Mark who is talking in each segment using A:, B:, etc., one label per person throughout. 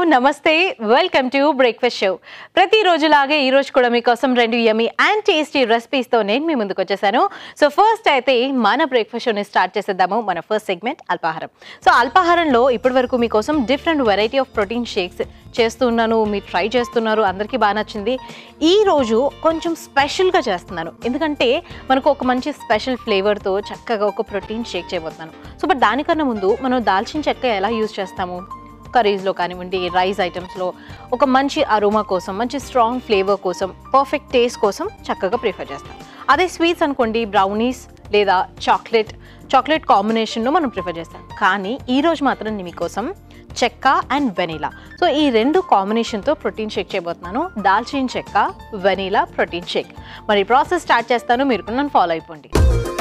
A: నమస్తే welcome to breakfast show ప్రతిరోజులాగే ఈ రోజు కూడా మీకోసం రెండు యమీ అండ్ టేస్టీ రెసిపీస్తో నేను మీ ముందుకు వచ్చేసాను సో ఫస్ట్ అయితే మన బ్రేక్ఫాస్ట్ షోని స్టార్ట్ చేసేద్దాము మన ఫస్ట్ సెగ్మెంట్ అల్పాహారం సో అల్పాహారంలో ఇప్పటి వరకు మీకోసం different variety of protein shakes చేస్తున్నాను మీరు ట్రై చేస్తున్నారు అందరికీ బాగా నచ్చింది ఈ రోజు కొంచెం స్పెషల్గా చేస్తున్నాను ఎందుకంటే మనకు ఒక మంచి స్పెషల్ ఫ్లేవర్తో చక్కగా ఒక ప్రోటీన్ షేక్ చేయబోతున్నాను సో బట్ దానికన్నా ముందు మనం దాల్చిన చెక్క ఎలా యూజ్ చేస్తాము కర్రీస్లో కానివ్వండి రైస్ ఐటమ్స్లో ఒక మంచి అరోమా కోసం మంచి స్ట్రాంగ్ ఫ్లేవర్ కోసం పర్ఫెక్ట్ టేస్ట్ కోసం చక్కగా ప్రిఫర్ చేస్తాం అదే స్వీట్స్ అనుకోండి బ్రౌనీస్ లేదా చాక్లెట్ చాక్లెట్ కాంబినేషన్లో మనం ప్రిఫర్ చేస్తాం కానీ ఈ రోజు మాత్రం నేను మీకోసం చెక్క అండ్ వెనీలా సో ఈ రెండు కాంబినేషన్తో ప్రోటీన్ షేక్ చేయబోతున్నాను దాల్చిన చెక్క వెనీలా ప్రోటీన్ షేక్ మరి ప్రాసెస్ స్టార్ట్ చేస్తాను మీరు కూడా నన్ను ఫాలో అయిపోండి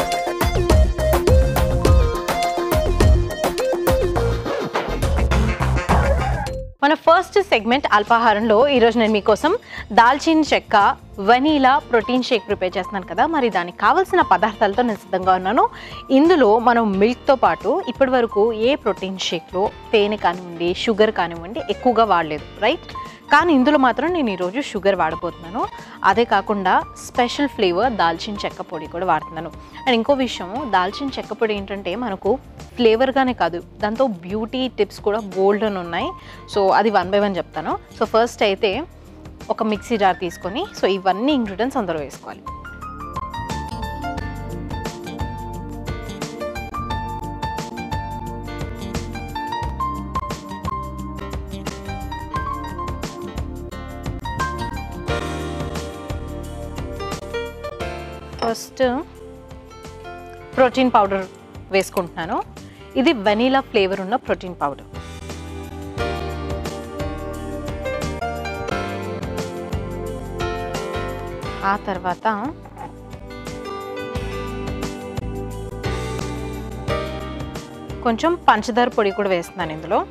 A: మన ఫస్ట్ సెగ్మెంట్ అల్పాహారంలో ఈరోజు నేను మీకోసం దాల్చిన చెక్క వనీలా ప్రోటీన్ షేక్ ప్రిపేర్ చేస్తున్నాను కదా మరి దానికి కావాల్సిన పదార్థాలతో నేను సిద్ధంగా ఉన్నాను ఇందులో మనం మిల్క్తో పాటు ఇప్పటి వరకు ఏ ప్రోటీన్ షేక్లో తేనె కానివ్వండి షుగర్ కానివ్వండి ఎక్కువగా వాడలేదు రైట్ కానీ ఇందులో మాత్రం నేను ఈరోజు షుగర్ వాడబోతున్నాను అదే కాకుండా స్పెషల్ ఫ్లేవర్ దాల్చిన చెక్క పొడి కూడా వాడుతున్నాను అండ్ ఇంకో విషయం దాల్చిన చెక్క పొడి ఏంటంటే మనకు ఫ్లేవర్గానే కాదు దాంతో బ్యూటీ టిప్స్ కూడా బోల్డ్ అని ఉన్నాయి సో అది వన్ బై వన్ చెప్తాను సో ఫస్ట్ అయితే ఒక మిక్సీ జార్ తీసుకొని సో ఇవన్నీ ఇంగ్రీడియంట్స్ అందరూ వేసుకోవాలి ఫస్ట్ ప్రోటీన్ పౌడర్ వేసుకుంటున్నాను ఇది వెనీలా ఫ్లేవర్ ఉన్న ప్రోటీన్ పౌడర్ ఆ తర్వాత కొంచెం పంచదార పొడి కూడా వేస్తున్నాను ఇందులో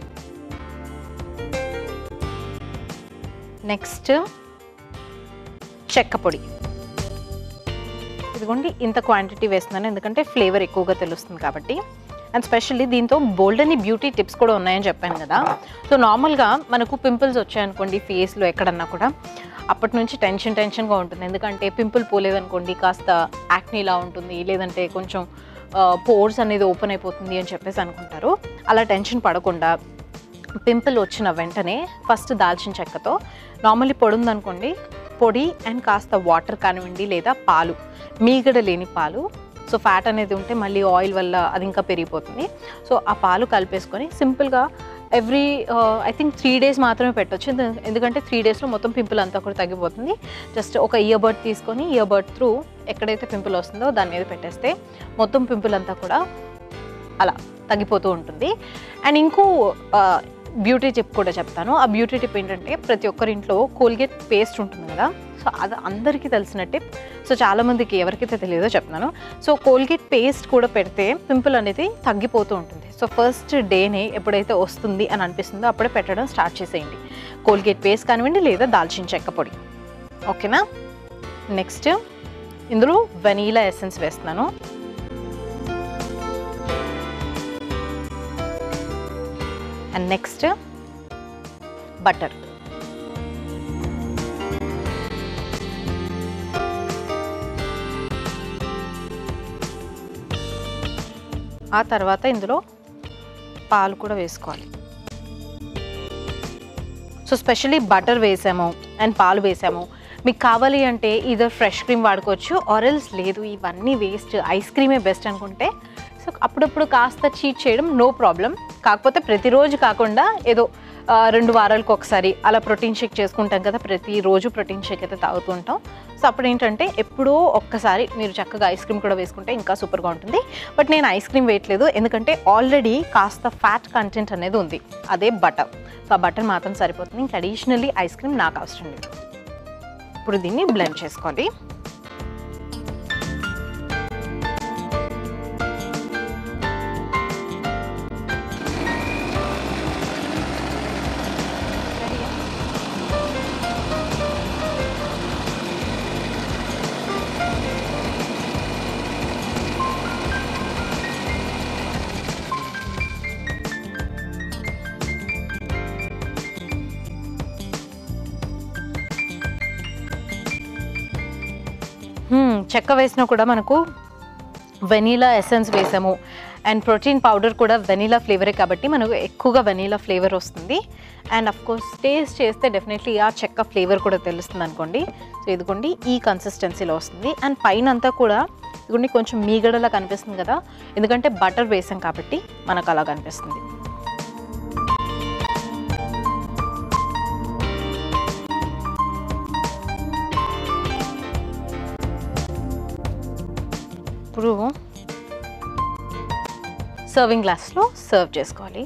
A: నెక్స్ట్ చెక్క పొడి ఇదిగోండి ఇంత క్వాంటిటీ వేస్తున్నాను ఎందుకంటే ఫ్లేవర్ ఎక్కువగా తెలుస్తుంది కాబట్టి అండ్ స్పెషల్లీ దీంతో బోల్డ్ అని బ్యూటీ టిప్స్ కూడా ఉన్నాయని చెప్పాను కదా సో నార్మల్గా మనకు పింపుల్స్ వచ్చాయనుకోండి ఫేస్లో ఎక్కడన్నా కూడా అప్పటి నుంచి టెన్షన్ టెన్షన్గా ఉంటుంది ఎందుకంటే పింపుల్ పోలేదనుకోండి కాస్త యాక్నీలా ఉంటుంది లేదంటే కొంచెం పోర్స్ అనేది ఓపెన్ అయిపోతుంది అని చెప్పేసి అనుకుంటారు అలా టెన్షన్ పడకుండా పింపుల్ వచ్చిన వెంటనే ఫస్ట్ దాల్చిన చెక్కతో నార్మల్లీ పొడి ఉందనుకోండి పొడి అండ్ కాస్త వాటర్ కానివ్వండి లేదా పాలు మీగడ లేని పాలు సో ఫ్యాట్ అనేది ఉంటే మళ్ళీ ఆయిల్ వల్ల అది ఇంకా పెరిగిపోతుంది సో ఆ పాలు కలిపేసుకొని సింపుల్గా every I think three days మాత్రమే పెట్టొచ్చు ఎందు- ఎందుకంటే త్రీ డేస్లో మొత్తం పింపుల్ అంతా కూడా తగ్గిపోతుంది జస్ట్ ఒక ఇయర్ బడ్ తీసుకొని ఇయర్ బడ్ త్రూ ఎక్కడైతే పింపుల్ వస్తుందో దాని మీద పెట్టేస్తే మొత్తం పింపుల్ అంతా కూడా అలా తగ్గిపోతూ ఉంటుంది అండ్ ఇంకో బ్యూటీ టిప్ కూడా చెప్తాను ఆ బ్యూటీ టిప్ ఏంటంటే ప్రతి ఒక్కరి ఇంట్లో కోల్గేట్ పేస్ట్ ఉంటుంది కదా సో అది అందరికీ తెలిసిన టిప్ సో చాలామందికి ఎవరికైతే తెలియదో చెప్తున్నాను సో కోల్గేట్ పేస్ట్ కూడా పెడితే పింపుల్ అనేది తగ్గిపోతూ ఉంటుంది సో ఫస్ట్ డేనే ఎప్పుడైతే వస్తుంది అని అనిపిస్తుందో అప్పుడే పెట్టడం స్టార్ట్ చేసేయండి కోల్గేట్ పేస్ట్ కానివ్వండి లేదా దాల్చిన చెక్క పొడి ఓకేనా నెక్స్ట్ ఇందులో వెనీలా ఎసెన్స్ వేస్తున్నాను అండ్ నెక్స్ట్ బటర్ ఆ తర్వాత ఇందులో పాలు కూడా వేసుకోవాలి సో స్పెషల్లీ బటర్ వేసాము అండ్ పాలు వేసాము మీకు కావాలి అంటే ఇదర్ ఫ్రెష్ క్రీమ్ వాడుకోవచ్చు ఆరెల్స్ లేదు ఇవన్నీ వేస్ట్ ఐస్ క్రీమే బెస్ట్ అనుకుంటే సో అప్పుడప్పుడు కాస్త చీట్ చేయడం నో ప్రాబ్లం కాకపోతే ప్రతిరోజు కాకుండా ఏదో ఆ, రెండు వారాలకు ఒకసారి అలా ప్రోటీన్ షేక్ చేసుకుంటాం కదా ప్రతిరోజు ప్రోటీన్ షేక్ అయితే తాగుతూ ఉంటాం సో అప్పుడు ఏంటంటే ఎప్పుడో ఒక్కసారి మీరు చక్కగా ఐస్ క్రీమ్ కూడా వేసుకుంటే ఇంకా సూపర్గా ఉంటుంది బట్ నేను ఐస్ క్రీమ్ వేయట్లేదు ఎందుకంటే ఆల్రెడీ కాస్త ఫ్యాట్ కంటెంట్ అనేది ఉంది అదే బటర్ సో ఆ బటర్ మాత్రం సరిపోతుంది ఇంకా అడిషనల్లీ ఐస్ క్రీమ్ నాకు అవసరం లేదు ఇప్పుడు దీన్ని బ్లెండ్ చేసుకోవాలి చెక్క వేసినా కూడా మనకు వెనీలా ఎసెన్స్ వేసాము అండ్ ప్రోటీన్ పౌడర్ కూడా వెనీలా ఫ్లేవరే కాబట్టి మనకు ఎక్కువగా వెనీలా ఫ్లేవర్ వస్తుంది అండ్ అఫ్ కోర్స్ టేస్ట్ చేస్తే డెఫినెట్లీ ఆ చెక్క ఫ్లేవర్ కూడా తెలుస్తుంది అనుకోండి సో ఇదిగోండి ఈ కన్సిస్టెన్సీలో వస్తుంది అండ్ పైన అంతా కూడా ఇదిగోండి కొంచెం మీగడలా కనిపిస్తుంది కదా ఎందుకంటే బటర్ వేసాం కాబట్టి మనకు అలా కనిపిస్తుంది ఇప్పుడు సర్వింగ్ గ్లాస్లో సర్వ్ చేసుకోవాలి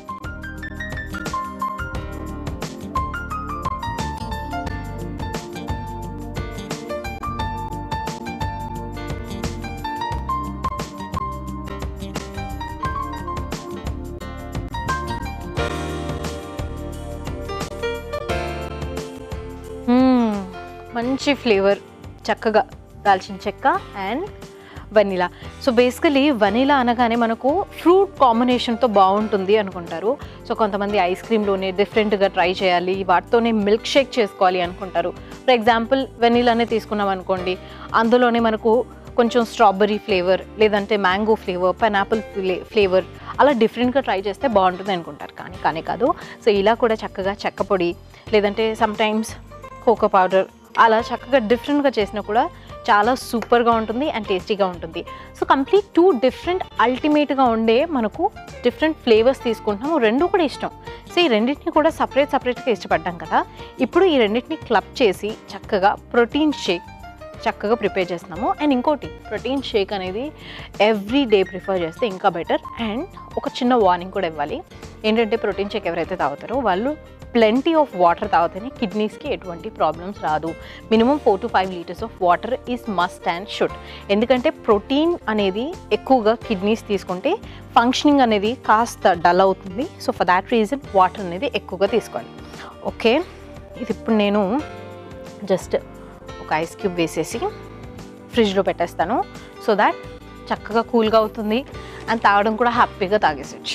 A: మ్మ్. మంచి ఫ్లేవర్ చక్కగా దాల్చిన చెక్క and vanilla so basically vanilla అనగానే మనకు ఫ్రూట్ కాంబినేషన్తో బాగుంటుంది అనుకుంటారు సో కొంతమంది ఐస్ క్రీమ్లోనే డిఫరెంట్గా ట్రై చేయాలి వాటితోనే మిల్క్ షేక్ చేసుకోవాలి అనుకుంటారు ఫర్ ఎగ్జాంపుల్ వెనీలానే తీసుకున్నాం అనుకోండి అందులోనే మనకు కొంచెం స్ట్రాబెర్రీ ఫ్లేవర్ లేదంటే మ్యాంగో ఫ్లేవర్ పైనాపిల్ ఫ్లే ఫ్లేవర్ అలా డిఫరెంట్గా ట్రై చేస్తే బాగుంటుంది అనుకుంటారు కానీ కానీ కాదు సో ఇలా కూడా చక్కగా చెక్క పొడి లేదంటే సమ్ టైమ్స్ కోకో పౌడర్ అలా చక్కగా డిఫరెంట్గా చేసినా కూడా చాలా సూపర్గా ఉంటుంది అండ్ టేస్టీగా ఉంటుంది సో కంప్లీట్ టూ డిఫరెంట్ అల్టిమేట్గా ఉండే మనకు డిఫరెంట్ ఫ్లేవర్స్ తీసుకుంటున్నాము రెండు కూడా ఇష్టం సో ఈ రెండింటిని కూడా సపరేట్ సపరేట్గా ఇష్టపడ్డాం కదా ఇప్పుడు ఈ రెండింటిని క్లబ్ చేసి చక్కగా ప్రోటీన్ షేక్ చక్కగా ప్రిపేర్ చేస్తున్నాము అండ్ ఇంకోటి ప్రోటీన్ షేక్ అనేది ఎవ్రీ డే ప్రిఫర్ చేస్తే ఇంకా బెటర్ అండ్ ఒక చిన్న వార్నింగ్ కూడా ఇవ్వాలి ఏంటంటే ప్రోటీన్ షేక్ ఎవరైతే తాగుతారో వాళ్ళు ప్లెంటీ ఆఫ్ వాటర్ తాగితేనే కిడ్నీస్కి ఎటువంటి ప్రాబ్లమ్స్ రాదు minimum four to five litres of water is must and should ఎందుకంటే ప్రోటీన్ అనేది ఎక్కువగా కిడ్నీస్ తీసుకుంటే ఫంక్షనింగ్ అనేది కాస్త డల్ అవుతుంది so for that reason water అనేది ఎక్కువగా తీసుకోవాలి ఓకే ఇది ఇప్పుడు నేను జస్ట్ ఒక ఐస్ క్యూబ్ వేసేసి ఫ్రిడ్జ్లో పెట్టేస్తాను సో దాట్ చక్కగా కూల్గా అవుతుంది అండ్ తాగడం కూడా హ్యాపీగా తాగేసచ్చు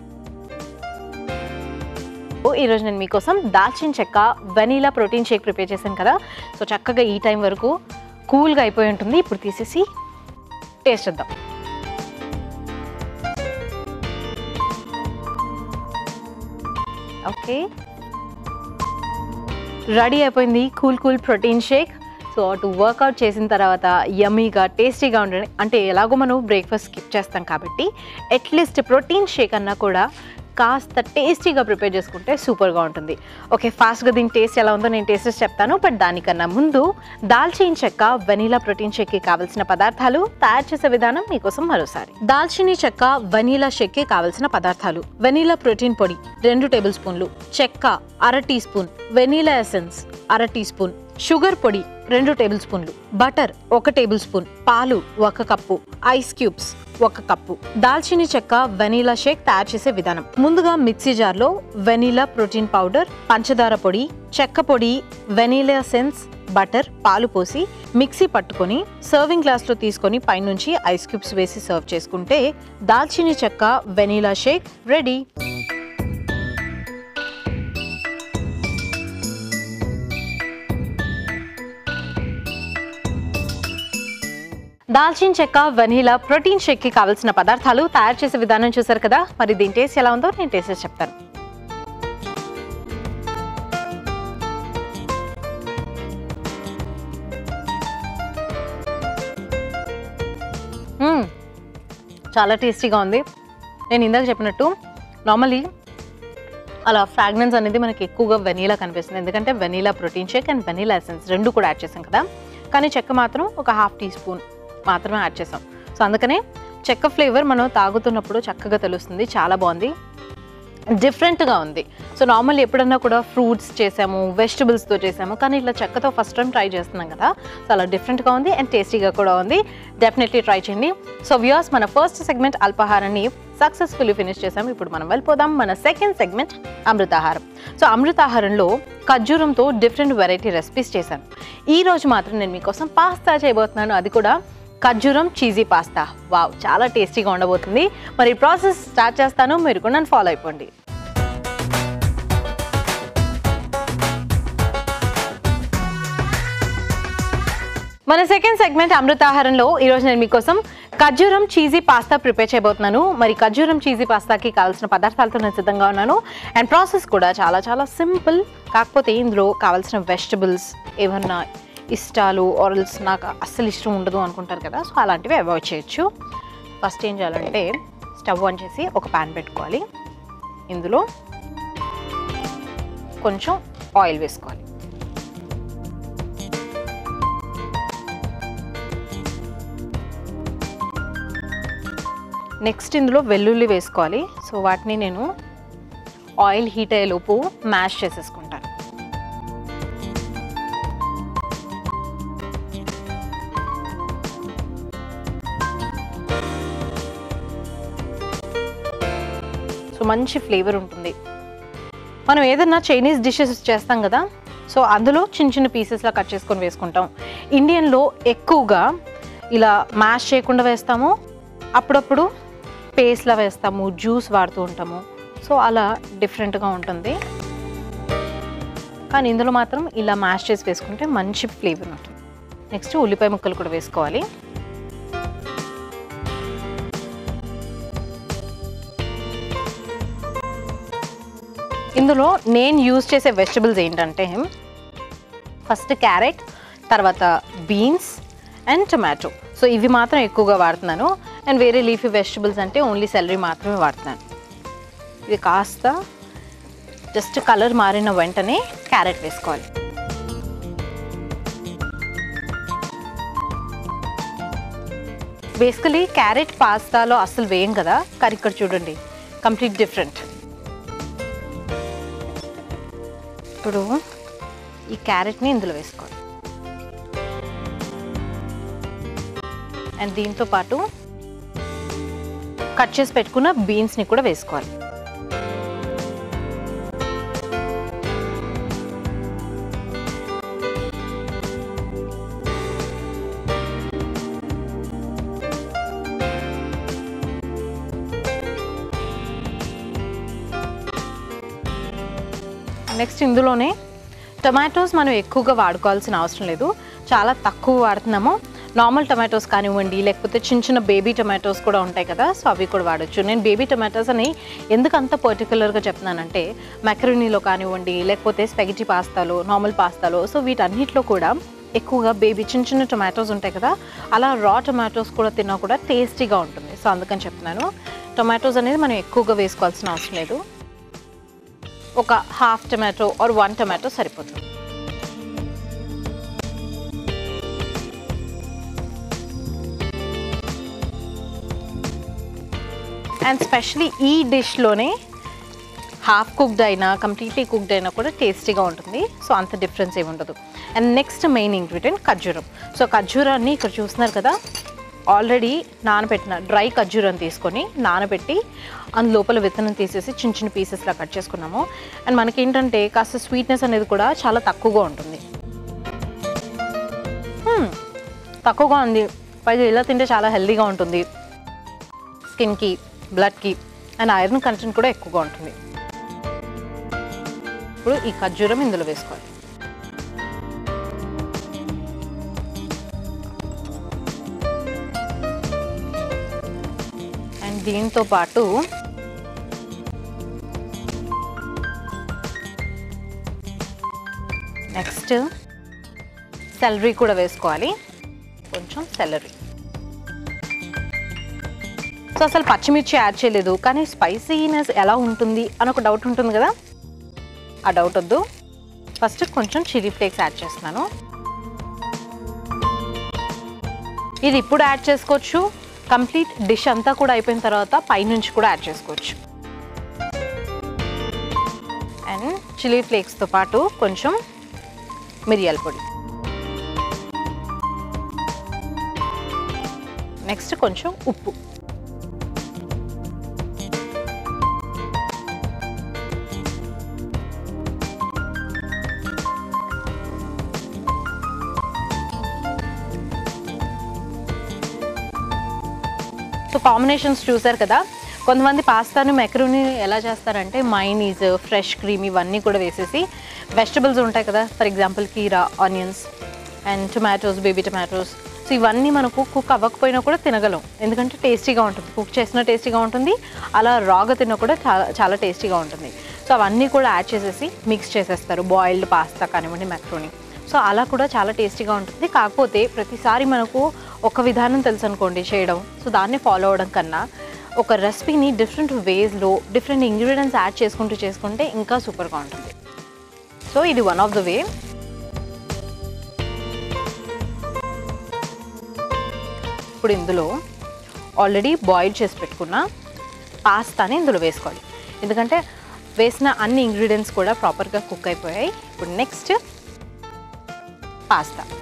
A: ఈరోజు నేను మీకోసం దాల్చిన చెక్క వెనీలా ప్రోటీన్ షేక్ ప్రిపేర్ చేశాను కదా సో చక్కగా ఈ టైం వరకు కూల్గా అయిపోయి ఉంటుంది ఇప్పుడు తీసేసి టేస్ట్ చేద్దాం ఓకే రెడీ అయిపోయింది cool cool protein shake so అటు వర్కౌట్ చేసిన తర్వాత యమ్మీగా టేస్టీగా ఉండండి అంటే ఎలాగో మనం బ్రేక్ఫాస్ట్ స్కిప్ చేస్తాం కాబట్టి అట్లీస్ట్ ప్రోటీన్ షేక్ అన్నా కూడా కాస్త టేస్టీగా ప్రిపేర్ చేసుకుంటే సూపర్గా ఉంటుంది ఓకే ఫాస్ట్గా దీని టేస్ట్ ఎలా ఉందో నేను టేస్ట్ చేసి చెప్తాను బట్ దానికన్నా ముందు దాల్చిన చెక్క వెనీలా ప్రోటీన్ షేక్కి కావాల్సిన పదార్థాలు తయారు చేసే విధానం మీకోసం మరోసారి దాల్చిని చెక్క వెనీలా షేక్కి కావాల్సిన పదార్థాలు వెనీలా ప్రోటీన్ పొడి రెండు టేబుల్ స్పూన్లు చెక్క అర టీ స్పూన్ వెనీలా ఎసెన్స్ అర టీ స్పూన్ షుగర్ పొడి రెండు టేబుల్ స్పూన్లు బటర్ ఒక టేబుల్ స్పూన్ పాలు ఒక కప్పు ఐస్ క్యూబ్స్ ఒక కప్పు దాల్చిని చెక్క వెనీలా షేక్ తయారు చేసే విధానం ముందుగా మిక్సీ జార్లో వెనీలా ప్రోటీన్ పౌడర్ పంచదార పొడి చెక్క పొడి వెనీలా సెన్స్ బటర్ పాలు పోసి మిక్సీ పట్టుకొని సర్వింగ్ గ్లాస్లో తీసుకొని పైనుంచి ఐస్ క్యూబ్స్ వేసి సర్వ్ చేసుకుంటే దాల్చిని చెక్క వెనీలా షేక్ రెడీ దాల్చిన చెక్క వెనీలా ప్రోటీన్ షేక్కి కావాల్సిన పదార్థాలు తయారు చేసే విధానం చూసారు కదా మరి దీని టేస్ట్ ఎలా ఉందో నేను టేస్ట్ చేసి చెప్తాను మ్మ్. చాలా టేస్టీగా ఉంది నేను ఇందాక చెప్పినట్టు నార్మలీ అలా ఫ్రాగ్రెన్స్ అనేది మనకి ఎక్కువగా వెనీలా కనిపిస్తుంది ఎందుకంటే vanilla protein shake and vanilla essence రెండు కూడా యాడ్ చేసాం కదా కానీ చెక్క మాత్రం ఒక హాఫ్ టీ స్పూన్ మాత్రమే యాడ్ చేసాం సో అందుకనే చెక్క ఫ్లేవర్ మనం తాగుతున్నప్పుడు చక్కగా తెలుస్తుంది చాలా బాగుంది డిఫరెంట్గా ఉంది సో నార్మల్ ఎప్పుడన్నా కూడా ఫ్రూట్స్ చేసాము వెజిటబుల్స్తో చేసాము కానీ ఇట్లా చెక్కతో ఫస్ట్ టైం ట్రై చేస్తున్నాం కదా సో అలా డిఫరెంట్గా ఉంది అండ్ టేస్టీగా కూడా ఉంది డెఫినెట్లీ ట్రై చేయండి సో వ్యూస్ మన ఫస్ట్ సెగ్మెంట్ అల్పాహారాన్ని సక్సెస్ఫుల్లీ ఫినిష్ చేసాము ఇప్పుడు మనం వెళ్ళిపోదాం మన సెకండ్ సెగ్మెంట్ అమృతాహారం సో అమృతాహారంలో ఖర్జూరంతో డిఫరెంట్ వెరైటీ రెసిపీస్ చేశాను ఈ రోజు మాత్రం నేను మీకోసం పాస్తా చేయబోతున్నాను అది కూడా ఖర్జూరం చీజీ పాస్తా వావ్ చాలా టేస్టీగా ఉండబోతుంది మరి ప్రాసెస్ స్టార్ట్ చేస్తాను మీరు కూడా నన్ను ఫాలో అయిపోండి మన సెకండ్ సెగ్మెంట్ అమృతాహారంలో ఈరోజు నేను మీకోసం ఖర్జూరం చీజీ పాస్తా ప్రిపేర్ చేయబోతున్నాను మరి ఖర్జూరం చీజీ పాస్తాకి కావాల్సిన పదార్థాలతో నేను సిద్ధంగా ఉన్నాను అండ్ ప్రాసెస్ కూడా చాలా చాలా సింపుల్ కాకపోతే ఇందులో కావాల్సిన వెజిటబుల్స్ ఏమన్నా ఇష్టాలు ఆరల్స్ నాకు అస్సలు ఇష్టం ఉండదు అనుకుంటారు కదా సో అలాంటివి అవాయిడ్ చేయొచ్చు ఫస్ట్ ఏం చేయాలంటే స్టవ్ ఆన్ చేసి ఒక ప్యాన్ పెట్టుకోవాలి ఇందులో కొంచెం ఆయిల్ వేసుకోవాలి నెక్స్ట్ ఇందులో వెల్లుల్లి వేసుకోవాలి సో వాటిని నేను ఆయిల్ హీట్ అయ్యేలోపు మ్యాష్ చేసేసుకుంటాను సో మంచి ఫ్లేవర్ ఉంటుంది మనం ఏదన్నా చైనీస్ డిషెస్ చేస్తాం కదా సో అందులో చిన్న చిన్న పీసెస్లా కట్ చేసుకొని వేసుకుంటాం ఇండియన్లో ఎక్కువగా ఇలా మ్యాష్ చేయకుండా వేస్తాము అప్పుడప్పుడు పేస్ట్లా వేస్తాము జ్యూస్ వాడుతూ ఉంటాము సో అలా డిఫరెంట్గా ఉంటుంది కానీ ఇందులో మాత్రం ఇలా మ్యాష్ చేసి వేసుకుంటే మంచి ఫ్లేవర్ ఉంటుంది నెక్స్ట్ ఉల్లిపాయ ముక్కలు కూడా వేసుకోవాలి ఇందులో నేను యూజ్ చేసే వెజిటబుల్స్ ఏంటంటే ఫస్ట్ క్యారెట్ తర్వాత బీన్స్ అండ్ టొమాటో సో ఇవి మాత్రం ఎక్కువగా వాడుతున్నాను అండ్ వేరే లీఫీ వెజిటబుల్స్ అంటే ఓన్లీ సెలరీ మాత్రమే వాడుతున్నాను ఇది కాస్త జస్ట్ కలర్ మారిన వెంటనే క్యారెట్ వేసుకోవాలి బేసికలీ క్యారెట్ పాస్తాలో అస్సలు వేయం కదా కానీ ఇక్కడ చూడండి కంప్లీట్ డిఫరెంట్ ఇప్పుడు ఈ క్యారెట్ని ఇందులో వేసుకోవాలి అండ్ దీంతో పాటు కట్ చేసి పెట్టుకున్న బీన్స్ని కూడా వేసుకోవాలి నెక్స్ట్ ఇందులోనే టొమాటోస్ మనం ఎక్కువగా వాడుకోవాల్సిన అవసరం లేదు చాలా తక్కువ వాడుతున్నాము నార్మల్ టొమాటోస్ కానివ్వండి లేకపోతే చిన్న చిన్న బేబీ టొమాటోస్ కూడా ఉంటాయి కదా సో అవి కూడా వాడచ్చు నేను బేబీ టొమాటోస్ అని ఎందుకు అంత పర్టికులర్గా చెప్తున్నానంటే మెకరోనీలో కానివ్వండి లేకపోతే స్పెగటీ పాస్తాలో నార్మల్ పాస్తాలో సో వీటన్నిటిలో కూడా ఎక్కువగా బేబీ చిన్న చిన్న టొమాటోస్ ఉంటాయి కదా అలా రా టొమాటోస్ కూడా తిన్నా కూడా టేస్టీగా ఉంటుంది సో అందుకని చెప్తున్నాను టొమాటోస్ అనేది మనం ఎక్కువగా వేసుకోవాల్సిన అవసరం లేదు ఒక half tomato or one tomato సరిపోతుంది అండ్ స్పెషలీ ఈ డిష్లోనే హాఫ్ కుక్డ్ అయినా కంప్లీట్లీ కుక్డ్ అయినా కూడా టేస్టీగా ఉంటుంది సో అంత డిఫరెన్స్ ఏమి ఉండదు అండ్ నెక్స్ట్ మెయిన్ ఇంగ్రీడియంట్ ఖర్జూరం సో ఖర్జూరాన్ని ఇక్కడ చూస్తున్నారు కదా ఆల్రెడీ నానబెట్టిన డ్రై ఖర్జూరం తీసుకొని నానబెట్టి అందు లోపల విత్తనం తీసేసి చిన్న చిన్న పీసెస్లా కట్ చేసుకున్నాము అండ్ మనకేంటంటే కాస్త స్వీట్నెస్ అనేది కూడా చాలా తక్కువగా ఉంటుంది Hmm, తక్కువగా ఉంది పైగా ఇలా తింటే చాలా హెల్తీగా ఉంటుంది స్కిన్కి బ్లడ్కి అండ్ ఐరన్ కంటెంట్ కూడా ఎక్కువగా ఉంటుంది ఇప్పుడు ఈ ఖర్జూరం ఇందులో వేసుకోవాలి అండ్ దీంతో పాటు నెక్స్ట్ సెలరీ కూడా వేసుకోవాలి కొంచెం సెలరీ సో అసలు పచ్చిమిర్చి యాడ్ చేయలేదు కానీ స్పైసీనెస్ ఎలా ఉంటుంది అని ఒక డౌట్ ఉంటుంది కదా ఆ డౌట్ వద్దు ఫస్ట్ కొంచెం చిల్లీ ఫ్లేక్స్ యాడ్ చేస్తున్నాను ఇది ఇప్పుడు యాడ్ చేసుకోవచ్చు కంప్లీట్ డిష్ అంతా కూడా అయిపోయిన తర్వాత పైనుంచి కూడా యాడ్ చేసుకోవచ్చు అండ్ చిల్లీ ఫ్లేక్స్తో పాటు కొంచెం మిరియాల పొడి నెక్స్ట్ కొంచెం ఉప్పు సో కాంబినేషన్స్ చూసారు కదా కొంతమంది పాస్తాను మెకరూని ఎలా చేస్తారంటే మైనీస్ ఫ్రెష్ క్రీమ్ ఇవన్నీ కూడా వేసేసి వెజిటబుల్స్ ఉంటాయి కదా ఫర్ ఎగ్జాంపుల్ కీరా onions and tomatoes baby tomatoes so ఇవన్నీ మనకు కుక్ అవ్వకపోయినా కూడా తినగలం ఎందుకంటే టేస్టీగా ఉంటుంది కుక్ చేసిన టేస్టీగా ఉంటుంది అలా రాగా తిన్న కూడా చాలా చాలా టేస్టీగా ఉంటుంది సో అవన్నీ కూడా యాడ్ చేసేసి మిక్స్ చేసేస్తారు బాయిల్డ్ పాస్తా కానివ్వండి మ్యాక్రోని సో అలా కూడా చాలా టేస్టీగా ఉంటుంది కాకపోతే ప్రతిసారి మనకు ఒక విధానం తెలుసు అనుకోండి చేయడం సో దాన్ని ఫాలో అవడం కన్నా ఒక రెసిపీని డిఫరెంట్ వేస్లో డిఫరెంట్ ఇంగ్రీడియంట్స్ యాడ్ చేసుకుంటూ చేసుకుంటే ఇంకా సూపర్గా ఉంటుంది సో ఇది వన్ ఆఫ్ ద వే ఇప్పుడు ఇందులో ఆల్రెడీ బాయిల్ చేసి పెట్టుకున్న పాస్తాని ఇందులో వేసుకోవాలి ఎందుకంటే వేసిన అన్ని ఇంగ్రీడియంట్స్ కూడా ప్రాపర్గా కుక్ అయిపోయాయి ఇప్పుడు నెక్స్ట్ పాస్తా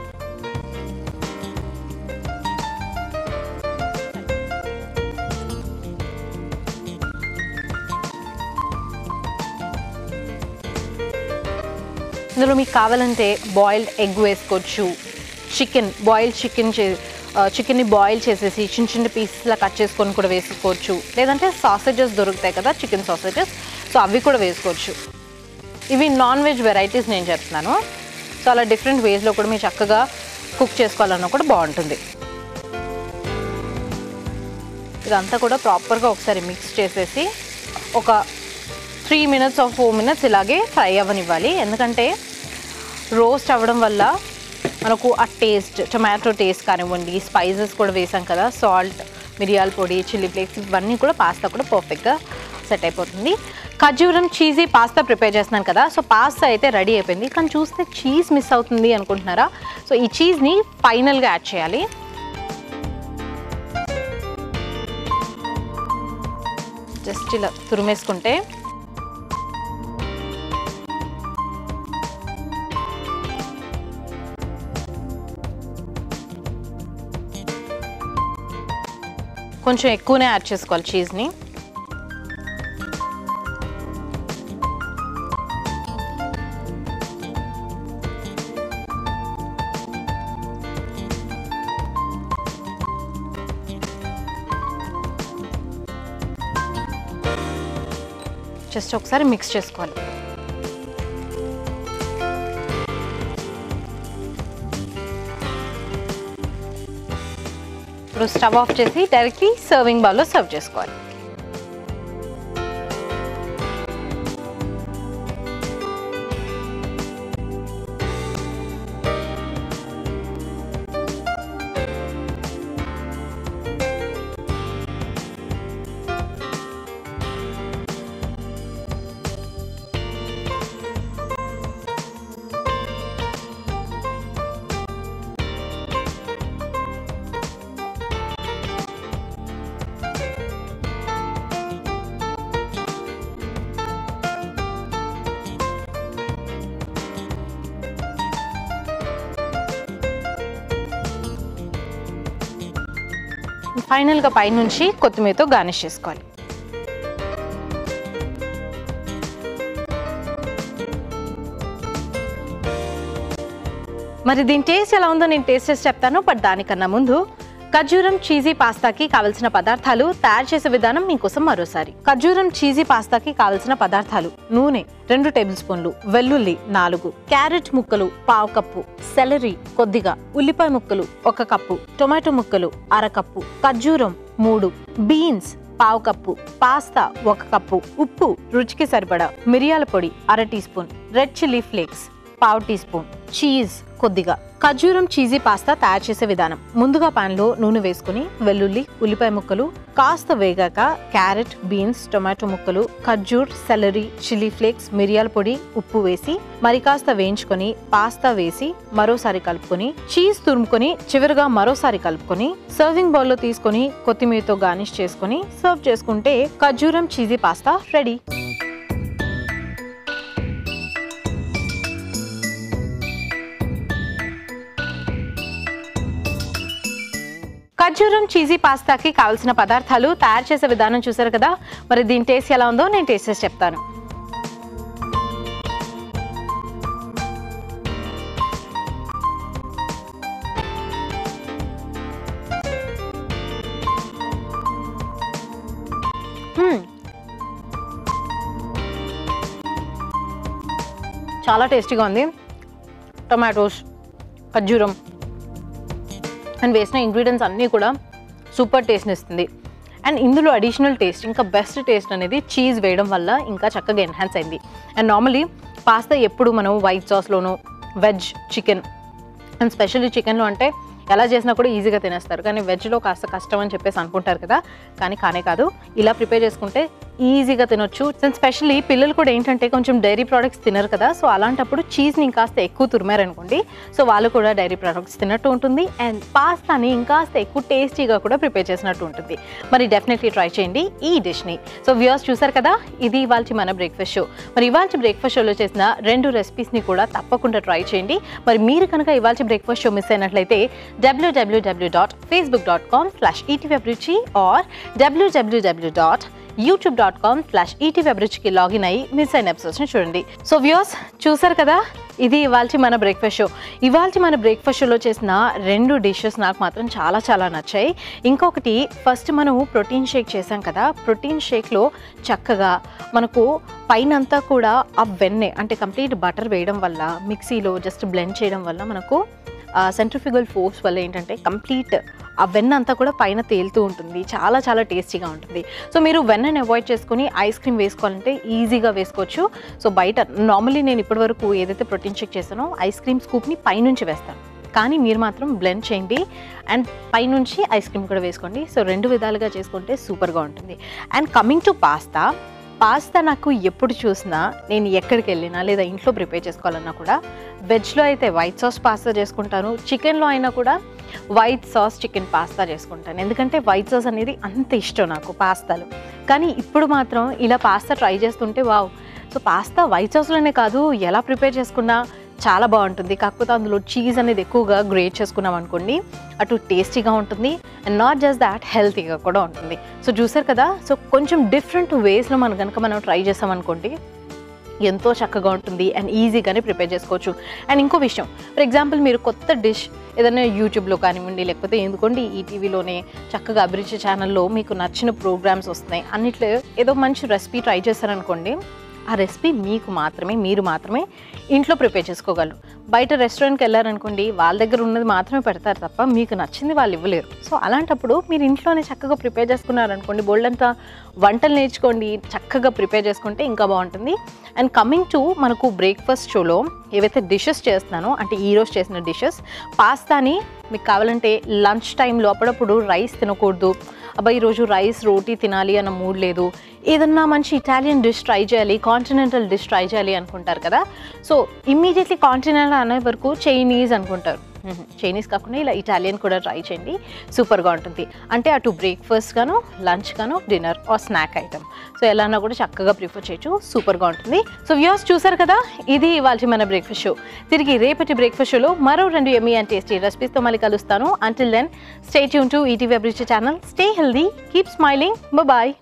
A: ఇందులో మీకు కావాలంటే బాయిల్డ్ ఎగ్ వేసుకోవచ్చు చికెన్ బాయిల్డ్ చికెన్ చే చికెన్ని బాయిల్ చేసేసి చిన్న చిన్న పీసెస్లా కట్ చేసుకొని కూడా వేసుకోవచ్చు లేదంటే సాసేజెస్ దొరుకుతాయి కదా చికెన్ సాసేజెస్ సో అవి కూడా వేసుకోవచ్చు ఇవి నాన్ వెజ్ వెరైటీస్ నేను చెప్తున్నాను సో అలా డిఫరెంట్ వేస్లో కూడా మీరు చక్కగా కుక్ చేసుకోవాలన్నా కూడా బాగుంటుంది ఇదంతా కూడా ప్రాపర్గా ఒకసారి మిక్స్ చేసేసి ఒక three minutes or four minutes ఇలాగే ఫ్రై అవ్వనివ్వాలి ఎందుకంటే రోస్ట్ అవ్వడం వల్ల మనకు ఆ టేస్ట్ టొమాటో టేస్ట్ కానివ్వండి స్పైసెస్ కూడా వేసాం కదా సాల్ట్ మిరియాల పొడి చిల్లీ ఫ్లేక్స్ ఇవన్నీ కూడా పాస్తా కూడా పర్ఫెక్ట్గా సెట్ అయిపోతుంది ఖజూరం చీజీ పాస్తా ప్రిపేర్ చేస్తున్నాను కదా సో పాస్తా అయితే రెడీ అయిపోయింది కానీ చూస్తే చీజ్ మిస్ అవుతుంది అనుకుంటున్నారా సో ఈ చీజ్ని ఫైనల్గా యాడ్ చేయాలి జస్ట్ ఇలా తురిమేసుకుంటే కొంచెం ఎక్కువనే యాడ్ చేసుకోవాలి చీజ్ని జస్ట్ ఒకసారి మిక్స్ చేసుకోవాలి ఇప్పుడు స్టవ్ ఆఫ్ చేసి డైరెక్ట్లీ సర్వింగ్ బౌల్లో సర్వ్ చేసుకోవాలి ఫైనల్గా పైనుంచి కొత్తిమీరతో గార్నిష్ చేసుకోవాలి మరి దీని టేస్ట్ ఎలా ఉందో నేను టేస్ట్ చేసి చెప్తాను బట్ దానికన్నా ముందు ఖర్జూరం చీజీ పాస్తాకి కావలసిన పదార్థాలు తయారు చేసే విధానం మీకోసం మరోసారి ఖర్జూరం చీజీ పాస్తాకి కావలసిన పదార్థాలు నూనె రెండు టేబుల్ స్పూన్లు వెల్లుల్లి నాలుగు క్యారెట్ ముక్కలు పావు కప్పు సెలరీ కొద్దిగా ఉల్లిపాయ ముక్కలు ఒక కప్పు టొమాటో ముక్కలు అర కప్పు ఖర్జూరం మూడు బీన్స్ పావు కప్పు పాస్తా ఒక కప్పు ఉప్పు రుచికి సరిపడా మిరియాల పొడి అర teaspoon red chilli flakes పావు టీ స్పూన్ చీజ్ కొద్దిగా ఖర్జూరం చీజీ పాస్తా తయారు చేసే విధానం ముందుగా పాన్ లో నూనె వేసుకుని వెల్లుల్లి ఉల్లిపాయ ముక్కలు కాస్త వేగాక క్యారెట్ బీన్స్ టొమాటో ముక్కలు ఖర్జూర్ సెలరీ చిల్లీ ఫ్లేక్స్ మిరియాల పొడి ఉప్పు వేసి మరి కాస్త వేయించుకొని పాస్తా వేసి మరోసారి కలుపుకొని చీజ్ తురుముకొని చివరిగా మరోసారి కలుపుకొని సర్వింగ్ బౌల్లో తీసుకొని కొత్తిమీరతో గార్నిష్ చేసుకొని సర్వ్ చేసుకుంటే ఖర్జూరం చీజీ పాస్తా రెడీ ఖర్జూరం చీజీ పాస్తాకి కావాల్సిన పదార్థాలు తయారు చేసే విధానం చూసారు కదా మరి దీని టేస్ట్ ఎలా ఉందో నేను టేస్ట్ చేసి చెప్తాను మ్మ్. చాలా టేస్టీగా ఉంది టొమాటోస్ ఖర్జూరం అండ్ వేసిన ఇంగ్రీడియంట్స్ అన్నీ కూడా సూపర్ టేస్ట్ని ఇస్తుంది అండ్ ఇందులో అడిషనల్ టేస్ట్ ఇంకా బెస్ట్ టేస్ట్ అనేది చీజ్ వేయడం వల్ల ఇంకా చక్కగా ఎన్హాన్స్ అయింది అండ్ నార్మలీ పాస్తా ఎప్పుడు మనం వైట్ సాస్లోను వెజ్ చికెన్ అండ్ స్పెషల్లీ చికెన్లో అంటే ఎలా చేసినా కూడా ఈజీగా తినేస్తారు కానీ వెజ్లో కాస్త కష్టం అని చెప్పేసి అనుకుంటారు కదా కానీ కానే కాదు ఇలా ప్రిపేర్ చేసుకుంటే ఈజీగా తినొచ్చు అండ్ స్పెషల్లీ పిల్లలు కూడా ఏంటంటే కొంచెం డైరీ ప్రోడక్ట్స్ తినరు కదా సో అలాంటప్పుడు చీజ్ని ఇంకాస్త ఎక్కువ తురిమారనుకోండి సో వాళ్ళు కూడా డైరీ ప్రోడక్ట్స్ తిన్నట్టు ఉంటుంది అండ్ పాస్తాని ఇంకాస్త ఎక్కువ టేస్టీగా కూడా ప్రిపేర్ చేసినట్టు ఉంటుంది మరి డెఫినెట్లీ ట్రై చేయండి ఈ డిష్ని సో వ్యూస్ చూసారు కదా ఇది ఇవాళ మన బ్రేక్ఫాస్ట్ షో మరి ఇవాళ బ్రేక్ఫాస్ట్ షోలో చేసిన రెండు రెసిపీస్ని కూడా తప్పకుండా ట్రై చేయండి మరి మీరు కనుక ఇవాళ బ్రేక్ఫాస్ట్ షో మిస్ అయినట్లయితే W W W dot Facebook dot com slash ETV Abhiruchi or W W W dot YouTube dot com slash ETV అభిరుచికి లాగిన్ అయ్యి మిస్ అయిన ఎపిసోడ్స్ని చూడండి సో వ్యూస్ చూసారు కదా ఇది ఇవాళ మన బ్రేక్ఫాస్ట్ షో ఇవాళ మన బ్రేక్ఫాస్ట్ షోలో చేసిన రెండు డిషెస్ నాకు మాత్రం చాలా చాలా నచ్చాయి ఇంకొకటి ఫస్ట్ మనం ప్రోటీన్ షేక్ చేసాం కదా ప్రోటీన్ షేక్లో చక్కగా మనకు పైనంతా కూడా ఆ వెన్నె అంటే కంప్లీట్ బటర్ వేయడం వల్ల మిక్సీలో జస్ట్ బ్లెండ్ చేయడం వల్ల మనకు సెంట్రిఫిగల్ ఫోర్స్ వల్ల ఏంటంటే కంప్లీట్ ఆ వెన్న అంతా కూడా పైన తేలుతూ ఉంటుంది చాలా చాలా టేస్టీగా ఉంటుంది సో మీరు వెన్నని అవాయిడ్ చేసుకొని ఐస్ క్రీమ్ వేసుకోవాలంటే ఈజీగా వేసుకోవచ్చు సో బయట నార్మల్లీ నేను ఇప్పటివరకు ఏదైతే ప్రోటీన్ షేక్ చేశానో ఐస్ క్రీమ్ స్కూప్ని పైనుంచి వేస్తాను కానీ మీరు మాత్రం బ్లెండ్ చేయండి అండ్ పైనుంచి ఐస్ క్రీమ్ కూడా వేసుకోండి సో రెండు విధాలుగా చేసుకుంటే సూపర్గా ఉంటుంది and coming to pasta pasta నాకు ఎప్పుడు చూసినా నేను ఎక్కడికి వెళ్ళినా లేదా ఇంట్లో ప్రిపేర్ చేసుకోవాలన్నా కూడా వెజ్లో అయితే వైట్ సాస్ పాస్తా చేసుకుంటాను చికెన్లో అయినా కూడా వైట్ సాస్ చికెన్ పాస్తా చేసుకుంటాను ఎందుకంటే వైట్ సాస్ అనేది అంత ఇష్టం నాకు పాస్తాలు కానీ ఇప్పుడు మాత్రం ఇలా పాస్తా ట్రై చేస్తుంటే వావ్ సో పాస్తా వైట్ సాస్లోనే కాదు ఎలా ప్రిపేర్ చేసుకున్నా చాలా బాగుంటుంది కాకపోతే అందులో చీజ్ అనేది ఎక్కువగా గ్రేట్ చేసుకున్నాం అనుకోండి అటు టేస్టీగా ఉంటుంది అండ్ నాట్ జస్ట్ దాట్ హెల్తీగా కూడా ఉంటుంది సో చూసారు కదా సో కొంచెం డిఫరెంట్ వేస్లో మనం కనుక మనం ట్రై చేసామనుకోండి ఎంతో చక్కగా ఉంటుంది అండ్ ఈజీగానే ప్రిపేర్ చేసుకోవచ్చు అండ్ ఇంకో విషయం ఫర్ ఎగ్జాంపుల్ మీరు కొత్త డిష్ ఏదైనా యూట్యూబ్లో కానివ్వండి లేకపోతే ఎందుకోండి ఈ టీవీలోనే చక్కగా అభిరుచి ఛానల్లో మీకు నచ్చిన ప్రోగ్రామ్స్ వస్తున్నాయి అన్నిట్లో ఏదో మంచి రెసిపీ ట్రై చేశారనుకోండి ఆ రెసిపీ మీకు మాత్రమే మీరు మాత్రమే ఇంట్లో ప్రిపేర్ చేసుకోగలరు బయట రెస్టారెంట్కి వెళ్ళారనుకోండి వాళ్ళ దగ్గర ఉన్నది మాత్రమే పెడతారు తప్ప మీకు నచ్చింది వాళ్ళు ఇవ్వలేరు సో అలాంటప్పుడు మీరు ఇంట్లోనే చక్కగా ప్రిపేర్ చేసుకున్నారనుకోండి బోల్డంతా వంటలు నేర్చుకోండి చక్కగా ప్రిపేర్ చేసుకుంటే ఇంకా బాగుంటుంది అండ్ కమింగ్ టు మనకు బ్రేక్ఫాస్ట్ షోలో ఏవైతే డిషెస్ చేస్తున్నానో అంటే ఈరోజు చేసిన డిషెస్ పాస్తాని మీకు కావాలంటే లంచ్ టైంలో అప్పుడప్పుడు రైస్ తినకూడదు అబ్బాయి ఈరోజు రైస్ రోటీ తినాలి అన్న మూడ్ లేదు ఏదన్నా మంచి ఇటాలియన్ డిష్ ట్రై చేయాలి కాంటినెంటల్ డిష్ ట్రై చేయాలి అనుకుంటారు కదా సో ఇమ్మీడియట్లీ కాంటినెంటల్ అనే వరకు చైనీస్ అనుకుంటారు చైనీస్ కాకుండా ఇలా ఇటాలియన్ కూడా ట్రై చేయండి సూపర్గా ఉంటుంది అంటే అటు బ్రేక్ఫాస్ట్ గాను లంచ్ గాను dinner or snack item so ఎలానా కూడా చక్కగా ప్రిఫర్ చేయొచ్చు సూపర్గా ఉంటుంది సో వ్యూస్ చూసారు కదా ఇది ఇవాళ మన బ్రేక్ఫాస్ట్ షో తిరిగి రేపటి బ్రేక్ఫాస్ట్ షోలో మరో రెండు ఎమ్మీ అండ్ టేస్టీ రెసిపీస్తో మళ్ళీ కలుస్తాను until then stay tuned to ETV Abhiruchi channel stay healthy keep smiling bye